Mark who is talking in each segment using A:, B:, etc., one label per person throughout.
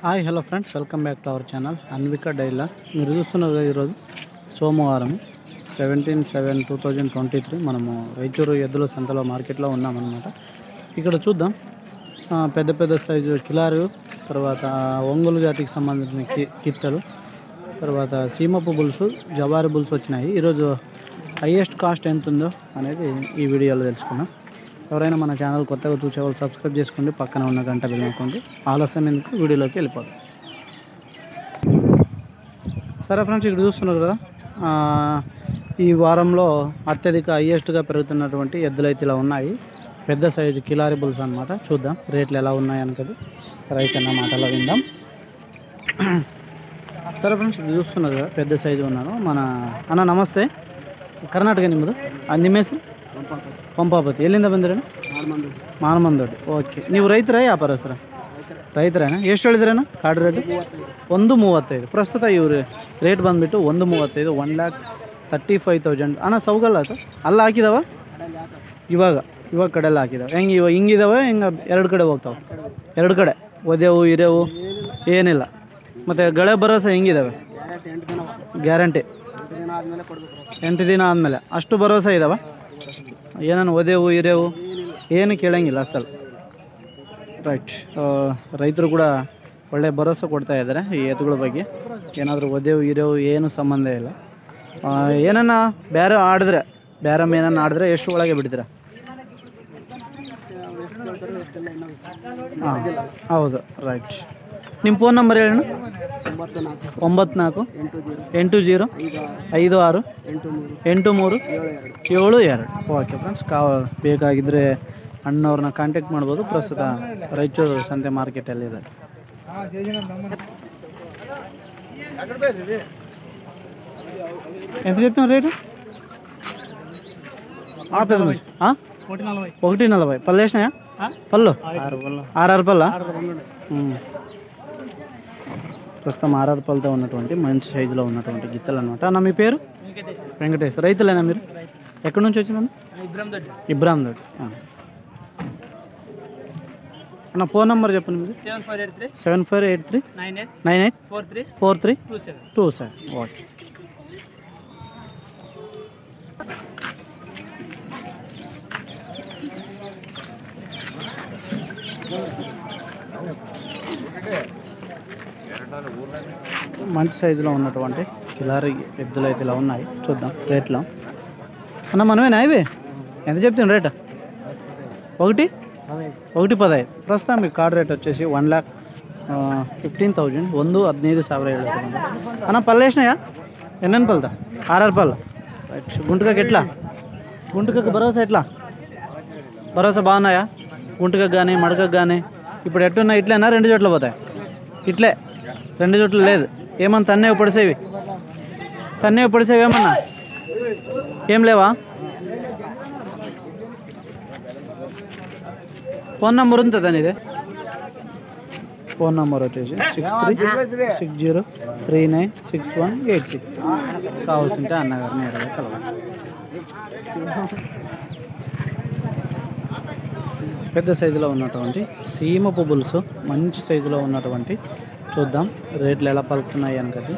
A: Hi hello friends welcome back to our channel Anvika డైలా మీరు చూస్తున్నారు కదా ఈరోజు సోమవారం seventeen seven two thousand twenty three మనము రైచూరు ఎద్దుల సంతలో మార్కెట్లో ఉన్నామన్నమాట ఇక్కడ చూద్దాం ఆ, పెద్ద పెద్ద సైజు కిలారు తర్వాత ఒంగోలు జాతికి సంబంధించిన కి కిత్తలు తర్వాత సీమపు బుల్స్ జవారి బుల్స్ వచ్చినాయి ఈరోజు హైయెస్ట్ కాస్ట్ ఎంత ఉందో అనేది ఈ వీడియోలో తెలుసుకుందాం ఎవరైనా మన ఛానల్ కొత్తగా చూసే వాళ్ళు సబ్స్క్రైబ్ చేసుకోండి పక్కన ఉన్న గంట వెళ్ళనుకోండి ఆలస్యం ఎందుకు వీడియోలోకి వెళ్ళిపోతాం సరే ఫ్రెండ్స్ ఇక్కడ చూస్తున్నారు కదా ఆ, ఈ వారంలో అత్యధిక హైయెస్ట్గా పెరుగుతున్నటువంటి ఎద్దులు అయితే ఇలా ఉన్నాయి పెద్ద సైజు కిలారి బుల్స్ అనమాట చూద్దాం రేట్లు ఎలా ఉన్నాయి అనుకది రైతన్న మాటలో విందాం సరే ఫ్రెండ్స్ ఇది చూస్తున్నారు కదా పెద్ద సైజు ఉన్నాను మన అన్న నమస్తే కర్ణాటక నిమ్మదు నిమ్మేసి పంపాపతి ಎಲ್ಲಿಂದ ಬಂದಿರೇನು ಮಾನಮಂದೊಡ್ಡಿ ಓಕೆ ನೀವು ರೈತರ ವ್ಯಾಪಾರಸ್ಥರ ರೈತರೇನ ಎಷ್ಟು ಹೇಳಿದ್ರೇನು ಕಾಡು ರೇಟ್ ಒಂದು ಮೂವತ್ತೈದು ಪ್ರಸ್ತುತ ಇವ್ರು ರೇಟ್ ಬಂದುಬಿಟ್ಟು ಒಂದು ಮೂವತ್ತೈದು one lakh thirty five thousand ಅಣ್ಣ ಸೌಗಲ್ಲ ಸರ್ ಅಲ್ಲ ಹಾಕಿದಾವ ಇವಾಗ ಇವಾಗ ಕಡೆಲ್ಲ ಹಾಕಿದಾವೆ ಹೆಂಗೆ ಇವಾಗ ಹಿಂಗಿದಾವೆ ಹೆಂಗೆ ಎರಡು ಕಡೆ ಹೋಗ್ತಾವೆ ಎರಡು ಕಡೆ ಒದೆವು ಇರೆವು ಏನಿಲ್ಲ ಮತ್ತು ಗಳೆ ಭರೋಸೆ ಹೆಂಗಿದಾವೆ ಗ್ಯಾರಂಟಿ ಎಂಟು ದಿನ ಆದಮೇಲೆ ಅಷ್ಟು ಭರೋಸೆ ಇದಾವೆ ಏನೇನು ಒದೆವು ಇರೆವು ಏನು ಕೇಳಂಗಿಲ್ಲ ಅಸಲು ರೈಟ್ ರೈತರು ಕೂಡ ಒಳ್ಳೆ ಭರೋಸೆ ಕೊಡ್ತಾ ಇದ್ದಾರೆ ಈ ಎತ್ತುಗಳ ಬಗ್ಗೆ ಏನಾದರೂ ಒದೆವು ಇರೆವು ಏನು ಸಂಬಂಧ ಇಲ್ಲ ಆ, ಏನನ್ನ ಬೇರೆ ಆಡಿದ್ರೆ ಬೇರೆ ಏನನ್ನ ಆಡಿದ್ರೆ ಎಷ್ಟು ಒಳಗೆ ಬಿಡ್ತೀರಾ ಹಾಂ ಹೌದು ರೈಟ್ ನಿಮ್ಮ ಫೋನ್ ನಂಬರ್ ಹೇಳೋಣ ಒಂಬತ್ತು ನಾಲ್ಕು ಎಂಟು ಜೀರೋ ಐದು ಆರು ಎಂಟು ಮೂರು ಏಳು ಎರಡು ಓಕೆ ಫ್ರೆಂಡ್ಸ್ ಕಾವ ಬೇಕಾಗಿದ್ದರೆ ಅಣ್ಣವ್ರನ್ನ ಕಾಂಟ್ಯಾಕ್ಟ್ ಮಾಡ್ಬೋದು ಪ್ರಸ್ತುತ ರಾಯಚೂರು ಸಂತೆ ಮಾರ್ಕೆಟಲ್ಲಿ ಇದೆ ఎంత చెప్పిన రేటు ఆ, పెద్ద మనిషి. ఆ? ఒకటి నలభై పళ్ళు వేసినాయా పళ్ళు ఆర్ఆర్ పళ్ళ ప్రస్తుతం ఆర్ఆర్ పళ్ళతో ఉన్నటువంటి మంచి సైజులో ఉన్నటువంటి గిత్తలు అనమాట అన్న మీ పేరు వెంకటేష్ రైతులేనా మీరు ఎక్కడి నుంచి వచ్చిందన్న ఇబ్రాహిం దొడ్డి ఆ. అన్న ఫోన్ నెంబర్ చెప్పండి మీరు
B: seven four eight three
A: seven four eight three
B: nine eight
A: nine eight
B: four three
A: four three
B: two seven
A: two seven okay మంచి సైజులో ఉన్నటువంటి కిలారి ఎద్దులు అయితే ఇలా ఉన్నాయి చూద్దాం రేట్లో అన్న మనమేనా ఇవి ఎంత చెప్తాను రేట్ ఒకటి ఒకటి పదహೈದು ಪ್ರಸ್ತುತ మీకు ಕಾರ್ಡ್ ರೇಟ್ వచ్చేసి ಒನ್ ಲ್ಯಾಕ್ ಫಿಫ್ಟೀನ್ ತೌಸಂಡ್ ಒಂದು ಹದಿನೈದು ಸಾವಿರ ಹೇಳ್ತೀನಿ అన్న పళ్ళు వేసినాయా ఎన్నెన్ని పళ్ళదా ఆర్ఆర్ పళ్ళు రైట్ గుంటకకి ఎట్లా గుంటకకి భరోసా ఎట్లా భరోసా బాగున్నాయా గుంటకకి కానీ మడకకు కానీ ఇప్పుడు ఎట్టున్నా ఇట్లేనా రెండు చోట్ల పోతాయి ఇట్లే రెండు చోట్ల లేదు ఏమన్నా తన్నే పొడిసేవి తన్నే పొడిసేవి ఏమన్నా ఏం లేవా ఫోన్ నంబర్ ఉంది దాని ఇది ఫోన్ నంబర్ వచ్చేసి six three six zero three nine six one eight six కావాల్సింటే అన్నగారిని నేరుగా కలవచ్చు పెద్ద సైజులో ఉన్నటువంటి సీమ పువ్వులుసు మంచి సైజులో ఉన్నటువంటి చూద్దాం రేట్లు ఎలా పలుకుతున్నాయి అనుకది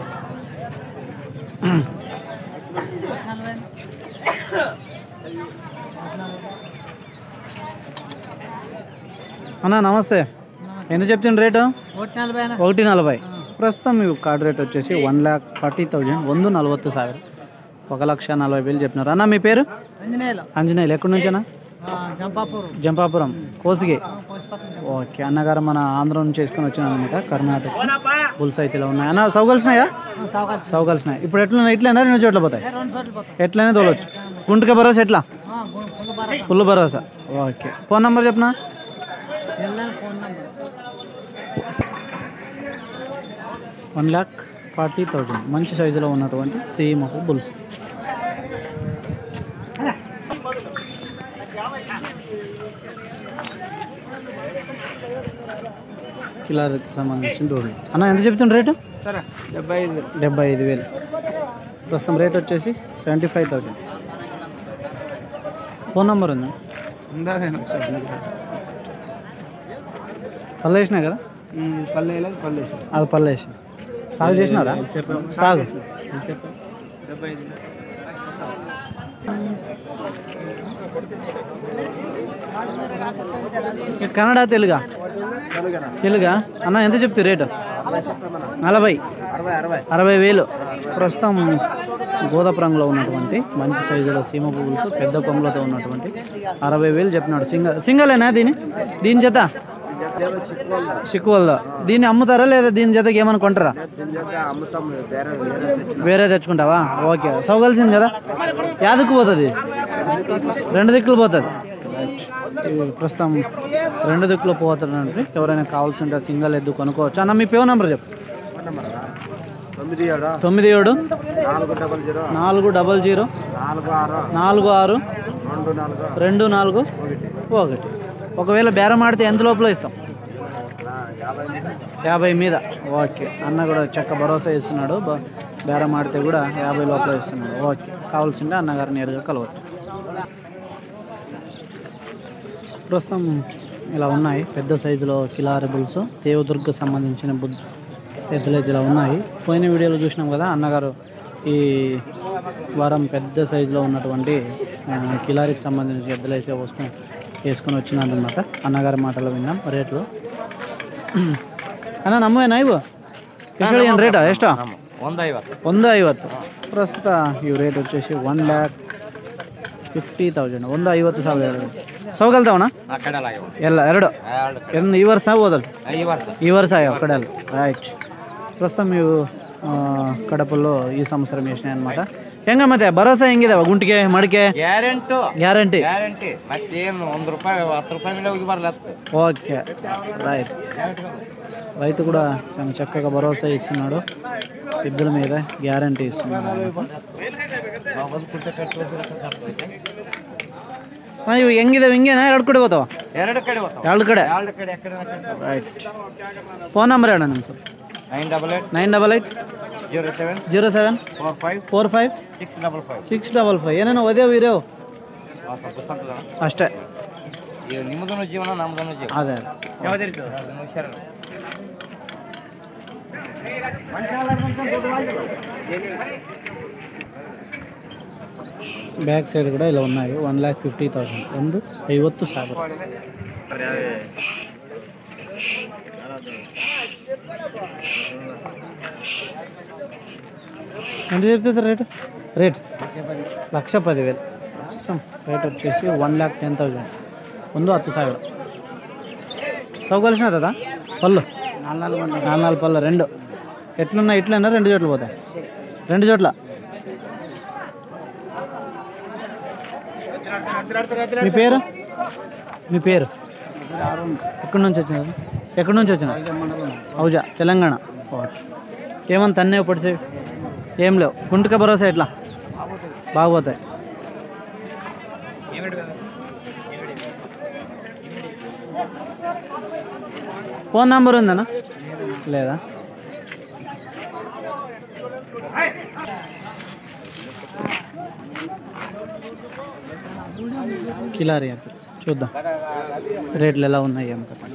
A: అన్న నమస్తే ఎంత చెప్తున్న రేటు
B: ఒకటి నలభై అన్న
A: ఒకటి నలభై ప్రస్తుతం మీ కార్డ్ రేట్ వచ్చేసి వన్ ల్యాక్ ఫార్టీ థౌజండ్ వంద నలవత్తు ಸಾವಿರ ఒక లక్ష నలభై వేలు చెప్పినారు అన్న మీ పేరు
B: అంజనేయులు
A: ఆంజనేయులు ఎక్కడి నుంచేనా
B: జంపాపూర్
A: జంపాపురం కోసిగే
B: పోసిపట్నం
A: ఓకే అన్నగారు మన ఆంధ్ర నుంచి చేసుకొని వచ్చినాం అనమాట కర్ణాటక బుల్స్ అయితే ఇలా ఉన్నాయి అన్న సౌకల్సినాయా
B: సౌకర్యం
A: సౌకల్సినాయి ఇప్పుడు ఎట్లా ఇట్లైనా రెండు చోట్ల పోతాయి
B: రెండు చోట్ల పోతాం
A: ఎట్లయినా తోలొచ్చు గుంటక భరోసా ఎట్లా
B: ఫుల్ బాగా
A: ఫుల్ భరోసా ఓకే ఫోన్ నెంబర్ చెప్పనా
B: వెళ్ళాను phone number
A: one lakh forty thousand మంచి సైజులో ఉన్నటువంటి సేమ్ ఒక బుల్స్ కిలారికి సంబంధించిన దూడలు అన్న ఎంత చెప్తుండ్రు రేటు
B: సరే డెబ్బై ఐదు
A: డెబ్బై ఐదు వేలు ప్రస్తుతం రేట్ వచ్చేసి seventy five thousand phone number ఉందా
B: ఉందా
A: పళ్ళు వేసినాయి కదా
B: ఈ పల్లె పల్లె
A: అది పల్లేసి సాగు చేసినారా సాగు
B: డెబ్బై ఐదు
A: ఇక కన్నడ తెలుగా తెలుగా అన్న ఎంత చెప్తారు రేటు నలభై
B: అరవై అరవై
A: అరవై వేలు ప్రస్తుతం గోదాపు రంగులో ఉన్నటువంటి మంచి సైజులో సీమ పువ్వులు పెద్ద కొమ్మలతో ఉన్నటువంటి అరవై వేలు చెప్పినాడు సింగల్ సింగలేనా దీని దీని జత సిక్కువల్దా దీన్ని అమ్ముతారా లేదా దీని జతకి ఏమైనా కొంటారా
B: అమ్ముతాం వేరే
A: వేరే తెచ్చుకుంటావా ఓకే సౌగలిసింది కదా యాదకు పోతుంది రెండు దిక్కులు పోతుంది ఈ ప్రస్తుతం రెండు దిక్కులు పోతుందంటే ఎవరైనా కావాల్సి ఉంటే సింగల్ ఎద్దు కొనుక్కోవచ్చు అన్న మీ పేరు నెంబర్ చెప్పు
B: తొమ్మిది ఏడు
A: తొమ్మిది ఏడు
B: నాలుగు డబల్ జీరో
A: నాలుగు డబల్ జీరో
B: నాలుగు ఆరు
A: నాలుగు ఆరు
B: రెండు నాలుగు
A: రెండు నాలుగు ఒకటి ఒకవేళ బేరం ఆడితే ఎంత లోపల ఇస్తాం
B: యాభై
A: యాభై మీద ఓకే అన్న కూడా చక్క భరోసా ఇస్తున్నాడు బ- బేరం ఆడితే కూడా యాభై లోపల ఇస్తున్నాడు ఓకే కావాల్సింటే అన్నగారు నేరుగా కలవచ్చు ప్రస్తుతం ఇలా ఉన్నాయి పెద్ద సైజులో కిలారి బుల్స్ దేవదుర్గ సంబంధించిన బుద్ధ ఎద్దులైతే ఇలా ఉన్నాయి పోయిన వీడియోలో చూసినాం కదా అన్నగారు ఈ వారం పెద్ద సైజులో ఉన్నటువంటి ఆ, కిలారికి సంబంధించిన ఎద్దులైతే వేసుకొని వేసుకొని వచ్చినారనమాట అన్నగారి మాటలు విన్నాం రేట్లు ಅಣ್ಣ ನಮ್ಮವೇನಾ ಇವು ಎಷ್ಟು ಏನು ರೇಟಾ ಎಷ್ಟು
B: వంద ఐవತ್ತು
A: ಒಂದು ಐವತ್ತು ಪ್ರಸ್ತುತ ಇವು ರೇಟ್ వచ్చేసి ಒನ್ ಲ್ಯಾಕ್ ಫಿಫ್ಟಿ ತೌಸಂಡ್ ಒಂದು ಐವತ್ತು ಸಾವಿರ ಎರಡು ಸೌಗಲ್ತಾವಣ್ಣ
B: ಆ ಕಡೆ ಆಗ್ಯಾವ
A: ಎಲ್ಲ ಎರಡು
B: ಎರಡು
A: ಏನು ಈ ವರ್ಷ ಹೋದಲ್ಲ
B: ಈ ವರ್ಷ
A: ఈ ವರ್ಷ అయ్యావు కడలు రైట్ ప్రస్తుతం ఇವು ఆ, కడపల్లో ఈ సంవత్సరం వేసినాయి అనమాట ಹೆಂಗ ಮತ್ತೆ ಭರೋಸಾ ಹೆಂಗಿದಾವ ಗುಂಟಿಗೆ ಮಡಿಕೆ
B: ಗ್ಯಾರಂಟು
A: ಗ್ಯಾರಂಟಿ
B: ಗ್ಯಾರಂಟಿ ಮತ್ತೇನು ಒಂದು ರೂಪಾಯಿ ಹತ್ತು ರೂಪಾಯಿ ಮೇಲೆ ಹೋಗಿ ಬರ್ಲತ್ತ
A: ఓకే రైట్ రైతు కూడా చాలా చక్కగా భరోసా ఇస్తున్నాడు ఎద్దుల మీద గ్యారంటీ ఇస్తున్నాడు ಆ, ಇವು ಹೆಂಗಿದಾವೆ ಹಿಂಗೇನಾ ಎರಡು ಕಡೆ ಹೋತಾವ
B: ಎರಡು ಕಡೆ ಹೋಗ್ತಾವ
A: ಎರಡು ಕಡೆ
B: ಎರಡು ಕಡೆ ಎಕಡೆ
A: ರೈಟ್ ಫೋನ್ ನಂಬರ್ ಹೇಳ ನಿಮ್ಮ sir
B: nine double eight
A: nine double eight
B: zero seven
A: zero seven
B: four five
A: four five
B: six double five
A: six double five ಏನೇನೋ ಒದೇವು ಇರೇವು
B: ಸ್ವಲ್ಪ ಸಂತದ
A: ಅಷ್ಟೇ
B: ಈಗ ನಿಮ್ಮದನ್ನು ಜೀವನ ನಮ್ಮದನ್ನು ಜೀವನ
A: ಅದೇ
B: ಯಾವ್ದಿರ್ತದೆ ಹುಷಾರ
A: ಬ್ಯಾಕ್ ಸೈಡ್ ಕೂಡ ಇಲ್ಲ ఉన్నాయి ಒನ್ ಲ್ಯಾಕ್ ಫಿಫ್ಟಿ ತೌಸಂಡ್ ಒಂದು ಐವತ್ತು ಸಾವಿರ ఎంత చెప్తుంది సార్ రేటు రేట్ లక్ష పదివేలు ప్రస్తుతం రేట్ వచ్చేసి వన్ ల్యాక్ టెన్ థౌజండ్ ಒಂದು ಹತ್ತು ಸಾವಿರ సౌకర్యం కదా పళ్ళు నాలుగు నాలుగు పళ్ళు రెండు ఎట్లున్నా ఇట్లన్నా రెండు చోట్ల పోతాయి రెండు చోట్ల మీ పేరు మీ పేరు ఎక్కడి నుంచి వచ్చినారు ఎక్కడి నుంచి వచ్చినారు అవుజా తెలంగాణ ఓకే ఏమన్నా తన్నే పడిచేవి ఏం లేవు గుంటక భరోసా ఎట్లా బాగుపోతాయి ఫోన్ నంబర్ ఉందన్నా లేదా కిలారి అంటే చూద్దాం రేట్లు ఎలా ఉన్నాయి ఏం కథ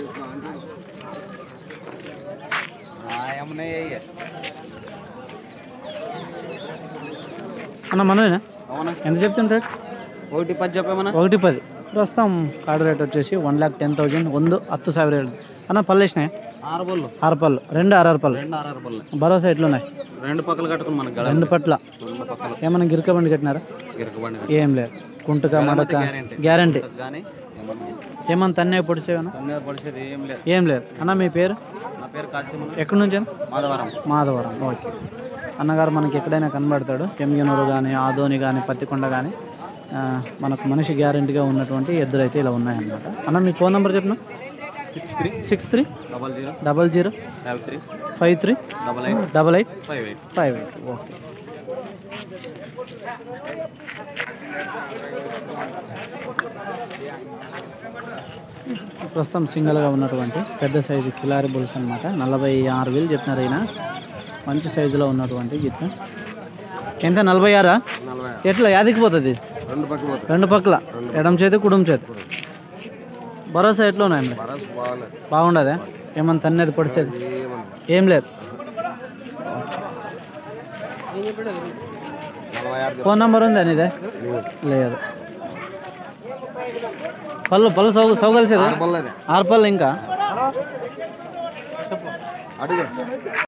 A: అన్న మనమేనా ఎంత చెప్తాను రేట్
B: ఒకటి పది చెప్పేమన్నా
A: ఒకటి పది ప్రస్తుతం కార్డు రేట్ వచ్చేసి వన్ ల్యాక్ టెన్ థౌజండ్ ಒಂದು ಹತ್ತು ಸಾವಿರ ಹೇಳಿ అన్న పళ్ళు వేసినాయి
B: ఆరు బళ్ళు
A: ఆరు పళ్ళు రెండు ఆరు పళ్ళు
B: రెండు ఆరు ఆరు బళ్ళు
A: భరోసా ఎట్లున్నాయి
B: రెండు పక్కలు కట్టుకుని మనకు గడ
A: రెండు పట్ల
B: రెండు పక్కలు
A: ఏమైనా గిరక బండి కట్టినారా
B: గిరకబండి
A: ఏం లేదు కుంటుక మడక గ్యారంటీ
B: కానీ ఏమన్నా
A: ఏమన్నా తన్నే పొడిచేవనా
B: తొమ్మిది పడిచేది ఏం లేదు
A: ఏం లేదు అన్న మీ పేరు
B: నా పేరు కాసిమన్న
A: ఎక్కడి నుంచి
B: మాధవరం
A: మాధవరం ఓకే అన్నగారు మనకి ఎక్కడైనా కనబడతాడు ఎమ్మిగనూరు కానీ ఆదోని కానీ పత్తికొండ కానీ ఆ, మనకు మనిషి గ్యారంటీగా ఉన్నటువంటి ఎద్దులైతే ఇలా ఉన్నాయన్నమాట అన్న మీ ఫోన్ నెంబర్ చెప్పిన
B: six three
A: six three
B: double zero
A: double zero
B: double three
A: five three
B: double eight
A: double eight
B: five eight
A: five eight okay ప్రస్తుతం సింగిల్గా ఉన్నటువంటి పెద్ద సైజు కిలారి బుల్స్ అనమాట నలభై ఆరు వేలు చెప్పినారు అయినా మంచి సైజులో ఉన్నటువంటి గిత్త ఎంత నలభై ఆరా
B: నలభై
A: ఎట్లా యాదికి పోతుంది
B: రెండు పక్కలు పోతాయి
A: రెండు పక్కల ఎడం చేతి కుడుం చేతి భరోసా ఎట్లా ఉన్నాయండి
B: బరస్ బాగాలేదు
A: బాగుండదా ఏమన్నా తన్నేది పొడిసేది ఏం లేదు ఫోన్ నెంబర్ ఉందా నీదే లేదు పళ్ళు పళ్ళు సౌ సౌగలిసేది ఆరు పళ్ళు ఇంకా
C: అడుగు